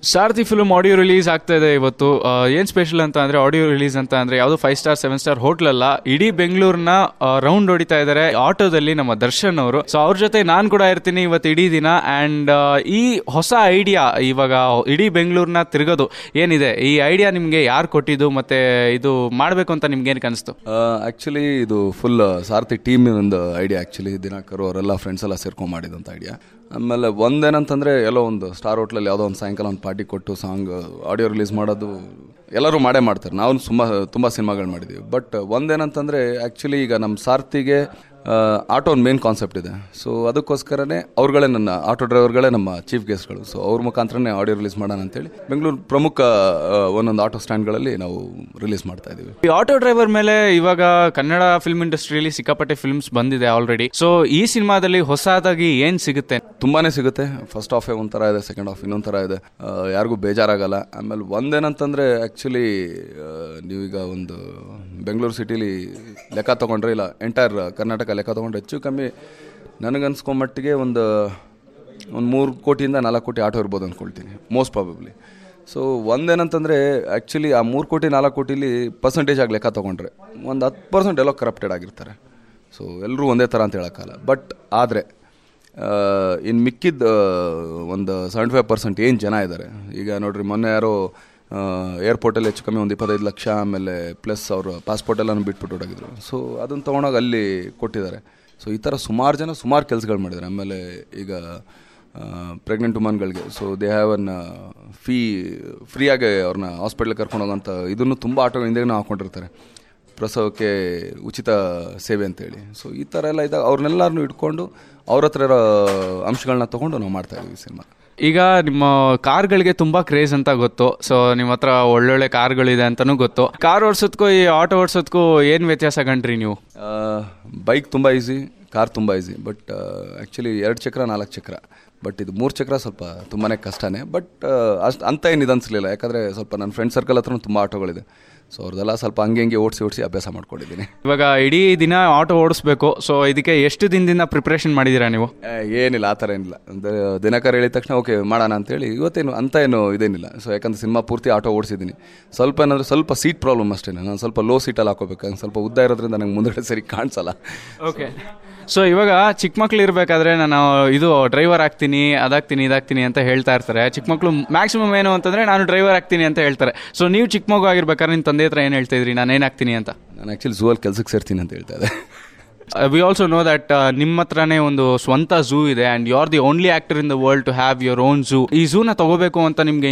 ಸಾರಥಿ film audio release ಆಗ್ತಾ ಇದೆ ಇವತ್ತು ಆ, ಏನ್ ಸ್ಪೆಷಲ್ ಅಂತ ಅಂದ್ರೆ ಆಡಿಯೋ ರಿಲೀಸ್ ಅಂತ ಅಂದ್ರೆ ಯಾವುದು five star seven star hotel ಅಲ್ಲ ಇಡೀ ಬೆಂಗಳೂರಿನ ರೌಂಡ್ ಹೊಡಿತಾ ಇದ್ದಾರೆ ಆಟೋದಲ್ಲಿ ನಮ್ಮ ದರ್ಶನ್ ಅವರು ಸೊ ಅವ್ರ ಜೊತೆ ನಾನು ಕೂಡ ಇರ್ತೀನಿ ಇವತ್ತು ಇಡೀ ದಿನ ಅಂಡ್ ಈ ಹೊಸ ಐಡಿಯಾ ಇವಾಗ ಇಡೀ ಬೆಂಗಳೂರಿನ ತಿರುಗೋದು ಏನಿದೆ ಈ ಐಡಿಯಾ ನಿಮ್ಗೆ ಯಾರು ಕೊಟ್ಟಿದ್ದು ಮತ್ತೆ ಇದು ಮಾಡ್ಬೇಕು ಅಂತ ನಿಮ್ಗೆ ಏನ್ ಕನಿಸ್ತು ಆ್ಯಕ್ಚುಲಿ ಇದು ಫುಲ್ ಸಾರಥಿ ಟೀಮ್ ಒಂದು ಐಡಿಯಾ ಆ್ಯಕ್ಚುಲಿ ದಿನಾಕರು ಅವರೆಲ್ಲ ಫ್ರೆಂಡ್ಸ್ ಎಲ್ಲ ಸೇರ್ಕೊಂಡು ಮಾಡಿದಂಥ ಐಡಿಯಾ ಆಮೇಲೆ ಒಂದೇನಂತಂದರೆ ಎಲ್ಲೋ ಒಂದು ಸ್ಟಾರ್ ಹೋಟ್ಲಲ್ಲಿ ಯಾವುದೋ ಒಂದು ಸಾಯಂಕಾಲ ಒಂದು ಪಾರ್ಟಿ ಕೊಟ್ಟು ಸಾಂಗ್ ಆಡಿಯೋ ರಿಲೀಸ್ ಮಾಡೋದು ಎಲ್ಲರೂ ಮಾಡೇ ಮಾಡ್ತಾರೆ ನಾವು ತುಂಬ ತುಂಬ ಸಿನಿಮಾಗಳು ಮಾಡಿದ್ದೀವಿ ಬಟ್ ಒಂದೇನಂತಂದರೆ ಆ್ಯಕ್ಚುಲಿ ಈಗ ನಮ್ಮ ಸಾರಥಿಗೆ ಆಟೋ ಒಂದು ಮೇನ್ ಕಾನ್ಸೆಪ್ಟ್ ಇದೆ ಸೊ ಅದಕ್ಕೋಸ್ಕರನೇ ಅವ್ರುಗಳೇ ನನ್ನ ಆಟೋ ಡ್ರೈವರ್ಗಳೇ ನಮ್ಮ ಚೀಫ್ ಗೆಸ್ಟ್ಗಳು ಸೊ ಅವ್ರ ಮುಖಾಂತರನೇ ಆಡಿಯೋ ರಿಲೀಸ್ ಮಾಡೋಣ ಅಂತೇಳಿ ಬೆಂಗಳೂರು ಪ್ರಮುಖ ಆ, ಒಂದೊಂದು ಆಟೋ ಸ್ಟ್ಯಾಂಡ್ಗಳಲ್ಲಿ ನಾವು ರಿಲೀಸ್ ಮಾಡ್ತಾ ಇದ್ದೀವಿ ಈ ಆಟೋ ಡ್ರೈವರ್ ಮೇಲೆ ಇವಾಗ ಕನ್ನಡ ಫಿಲ್ಮ್ ಇಂಡಸ್ಟ್ರಿಯಲ್ಲಿ ಸಿಕ್ಕಾಪಟ್ಟೆ ಫಿಲ್ಮ್ಸ್ ಬಂದಿದೆ ಆಲ್ರೆಡಿ ಸೊ ಈ ಸಿನಿಮಾದಲ್ಲಿ ಹೊಸದಾಗಿ ಏನ್ ಸಿಗುತ್ತೆ ತುಂಬಾನೇ ಸಿಗುತ್ತೆ ಫಸ್ಟ್ ಹಾಫೇ ಒಂಥರ ಇದೆ ಸೆಕೆಂಡ್ ಹಾಫ್ ಇನ್ನೊಂದು ಥರ ಇದೆ ಆ, ಯಾರಿಗೂ ಬೇಜಾರಾಗಲ್ಲ ಆಮೇಲೆ ಒಂದೇನಂತಂದರೆ ಆ್ಯಕ್ಚುಲಿ ನೀವೀಗ ಒಂದು ಬೆಂಗಳೂರು ಸಿಟಿಲಿ ಲೆಕ್ಕ ತೊಗೊಂಡ್ರೆ ಇಲ್ಲ ಎಂಟೈರ್ ಕರ್ನಾಟಕ ಲೆಕ್ಕ ತೊಗೊಂಡ್ರೆ ಹೆಚ್ಚು ಕಮ್ಮಿ ನನಗನ್ಸ್ಕೊಂಬಟ್ಟಿಗೆ ಒಂದು ಒಂದು ಮೂರು ಕೋಟಿಯಿಂದ ನಾಲ್ಕು ಕೋಟಿ ಆಟೋ ಇರ್ಬೋದು ಅಂದ್ಕೊಳ್ತೀನಿ ಮೋಸ್ಟ್ ಪ್ರಾಬಬ್ಲಿ ಸೊ ಒಂದೇನಂತಂದರೆ ಆ್ಯಕ್ಚುಲಿ ಆ ಮೂರು ಕೋಟಿ ನಾಲ್ಕು ಕೋಟಿಲಿ ಪರ್ಸಂಟೇಜ್ ಆಗಿ ಲೆಕ್ಕ ತೊಗೊಂಡ್ರೆ ಒಂದು ಹತ್ತು ಪರ್ಸೆಂಟ್ ಎಲ್ಲೋ ಕರಪ್ಟೆಡ್ ಆಗಿರ್ತಾರೆ ಸೊ ಎಲ್ಲರೂ ಒಂದೇ ಥರ ಅಂತ ಹೇಳೋಕ್ಕಲ್ಲ ಬಟ್ ಆದರೆ ಇನ್ನು ಮಿಕ್ಕಿದ ಒಂದು ಸೆವೆಂಟಿ ಫೈವ್ ಪರ್ಸೆಂಟ್ ಏನು ಜನ ಇದ್ದಾರೆ ಈಗ ನೋಡ್ರಿ ಮೊನ್ನೆ ಯಾರೋ ಏರ್ಪೋರ್ಟಲ್ಲಿ ಹೆಚ್ಚು ಕಮ್ಮಿ ಒಂದು ಇಪ್ಪತ್ತೈದು ಲಕ್ಷ ಆಮೇಲೆ ಪ್ಲಸ್ ಅವರು ಪಾಸ್ಪೋರ್ಟ್ ಎಲ್ಲನೂ ಬಿಟ್ಬಿಟ್ಟು ಹೊರಗಿದ್ರು ಸೊ ಅದನ್ನು ತೊಗೊಂಡೋಗಿ ಅಲ್ಲಿ ಕೊಟ್ಟಿದ್ದಾರೆ ಸೊ ಈ ಥರ ಸುಮಾರು ಜನ ಸುಮಾರು ಕೆಲಸಗಳು ಮಾಡಿದ್ದಾರೆ ಆಮೇಲೆ ಈಗ ಪ್ರೆಗ್ನೆಂಟ್ ವುಮನ್ಗಳಿಗೆ so they have an fee ಫ್ರೀಯಾಗಿ ಅವ್ರನ್ನ ಹಾಸ್ಪಿಟ್ಲಿಗೆ ಕರ್ಕೊಂಡು ಹೋಗೋಂಥ ಇದನ್ನು ತುಂಬ ಆಟೋ ಹಿಂದೆನೂ ಹಾಕ್ಕೊಂಡಿರ್ತಾರೆ ಪ್ರಸವಕ್ಕೆ ಉಚಿತ ಸೇವೆ ಅಂತೇಳಿ ಸೊ ಈ ಥರ ಎಲ್ಲ ಇದ್ದಾಗ ಅವ್ರನ್ನೆಲ್ಲರನ್ನೂ ಇಟ್ಕೊಂಡು ಅವ್ರ ಹತ್ರ ಇರೋ ಅಂಶಗಳನ್ನ ತೊಗೊಂಡು ನಾವು ಮಾಡ್ತಾ ಇದೀವಿ ಸಿನಿಮಾ ಈಗ ನಿಮ್ಮ ಕಾರ್ಗಳಿಗೆ ತುಂಬಾ ಕ್ರೇಜ್ ಅಂತ ಗೊತ್ತು ಸೊ ನಿಮ್ಮ ಹತ್ರ ಒಳ್ಳೊಳ್ಳೆ ಕಾರ್ಗಳಿದೆ ಅಂತಾನೂ ಗೊತ್ತು ಕಾರ್ ಓಡಿಸೋದ್ಕೂ ಈ ಆಟೋ ಓಡಿಸೋದ್ಕೂ ಏನ್ ವ್ಯತ್ಯಾಸ ಕಂಡ್ರಿ ನೀವು ಬೈಕ್ ತುಂಬ ಈಸಿ ಕಾರ್ ತುಂಬ ಈಸಿ ಬಟ್ ಆ್ಯಕ್ಚುಲಿ ಎರಡು ಚಕ್ರ ನಾಲ್ಕು ಚಕ್ರ ಬಟ್ ಇದು ಮೂರು ಚಕ್ರ ಸ್ವಲ್ಪ ತುಂಬಾ ಕಷ್ಟನೇ ಬಟ್ ಅಷ್ಟು ಅಂತ ಏನು ಇದು ಅನಿಸ್ಲಿಲ್ಲ ಯಾಕಂದರೆ ಸ್ವಲ್ಪ ನನ್ನ ಫ್ರೆಂಡ್ ಸರ್ಕಲ್ ಹತ್ರ ತುಂಬ ಆಟೋಗಳಿದೆ ಸೊ ಅವ್ರದ್ದೆಲ್ಲ ಸ್ವಲ್ಪ ಹಂಗೆ ಹಂಗೆ ಓಡಿಸಿ ಓಡಿಸಿ ಅಭ್ಯಾಸ ಮಾಡ್ಕೊಂಡಿದ್ದೀನಿ ಇವಾಗ ಇಡೀ ದಿನ ಆಟೋ ಓಡಿಸ್ಬೇಕು ಸೊ ಇದಕ್ಕೆ ಎಷ್ಟು ದಿನದಿಂದ ಪ್ರಿಪ್ರೇಷನ್ ಮಾಡಿದ್ದೀರಾ ನೀವು ಏ, ಏನಿಲ್ಲ ಆ ಥರ ಏನಿಲ್ಲ ಅಂದರೆ ದಿನಕರ್ ಹೇಳಿದ ತಕ್ಷಣ ಓಕೆ ಮಾಡೋಣ ಅಂತೇಳಿ ಇವತ್ತೇನು ಅಂತ ಏನು ಇದೇನಿಲ್ಲ ಸೊ ಯಾಕಂದ್ರೆ ಸಿನಿಮಾ ಪೂರ್ತಿ ಆಟೋ ಓಡಿಸಿದ್ದೀನಿ ಸ್ವಲ್ಪ ಏನಂದ್ರೆ ಸ್ವಲ್ಪ ಸೀಟ್ ಪ್ರಾಬ್ಲಮ್ ಅಷ್ಟೇ ನಾನು ಸ್ವಲ್ಪ ಲೋ ಸೀಟಲ್ಲಿ ಹಾಕೋಬೇಕು ಹಂಗೆ ಸ್ವಲ್ಪ ಉದ್ದ ಇರೋದ್ರಿಂದ ನಂಗೆ ಮುಂದಗಡೆ ಸರಿ ಕಾಣಿಸಲ್ಲ ಓಕೆ ಸೊ ಇವಾಗ ಚಿಕ್ಕ ಮಕ್ಳು ಇರಬೇಕಾದ್ರೆ ನಾನು ಇದು ಡ್ರೈವರ್ ಆಗ್ತೀನಿ ಅದಾಗ್ತೀನಿ ಇದಾಗ್ತೀನಿ ಅಂತ ಹೇಳ್ತಾ ಇರ್ತಾರೆ ಚಿಕ್ಕ ಮಕ್ಳು ಮ್ಯಾಕ್ಸಿಮಮ್ ಏನು ಅಂತಂದ್ರೆ ನಾನು ಡ್ರೈವರ್ ಆಗ್ತೀನಿ ಅಂತ ಹೇಳ್ತಾರೆ ಸೊ ನೀವು ಚಿಕ್ಕ ಮಗು ಆಗಿರ್ಬೇಕಾದ್ರೆ ನಿಮ್ಮ ತಂದೆ ಹತ್ರ ಏನು ಹೇಳ್ತಾ ಇದ್ರಿ ನಾನು ಏನಾಗ್ತೀನಿ ಅಂತ ನಾನು ಆ್ಯಕ್ಚುಲಿ ಝೂ ಅಲ್ಲಿ ಕೆಲ್ಸಕ್ಕೆ ಸೇರ್ತೀನಿ ಅಂತ ಹೇಳ್ತಾ ಇದ್ದೆ ವಿ ಆಲ್ಸೋ ನೋ ದಟ್ ನಿಮ್ಮ ಹತ್ರನೇ ಒಂದು ಸ್ವಂತ ಝೂ ಇದೆ and you are the only actor in the world to have your own zoo ಈ ಝೂನ ತಗೋಬೇಕು ಅಂತ ನಿಮ್ಗೆ